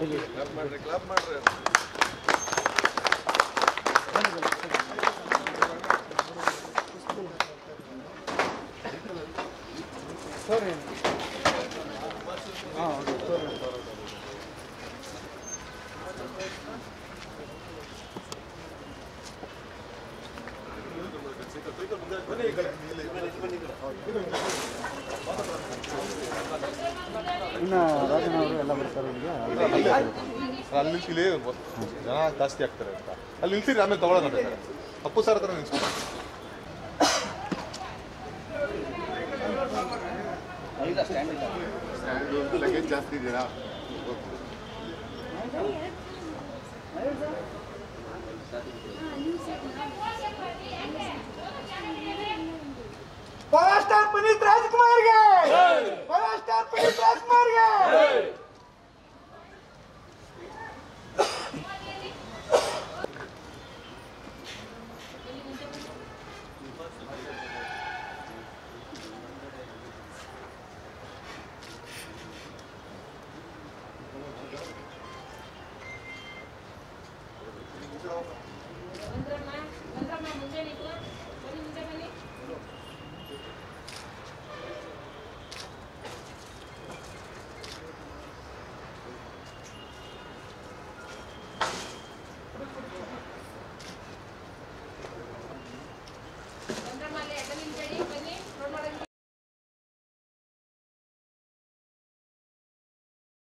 clap ಮಾಡ್ರಿ clap ಮಾಡ್ರಿ ಇನ್ನು ರಾಜನ್ ಅವರು ಎಲ್ಲ ಬರ್ತಾರೆ ಇಲ್ಲಿಗೆ ಅಲ್ಲಿ ನಿಲ್ಸಿಲಿ ಜನ ಜಾಸ್ತಿ ಆಗ್ತಾರೆ ಅಂತ ಅಲ್ಲಿ ನಿಲ್ಸಿರಿ ಆಮೇಲೆ ತಗೊಳ್ಳೋಣ ಬೇಕಾದ್ರೆ ಅಪ್ಪು ಸರ್ ಹತ್ರ ನಿಲ್ಸ್ಕೊಂಡು ಲಗೇಜ್ ಜಾಸ್ತಿ ಇದೆಯಾ ಪವರ್ ಸ್ಟಾರ್ ಪುನೀತ್ ರಾಜ್ಕುಮಾರ್ಗೆ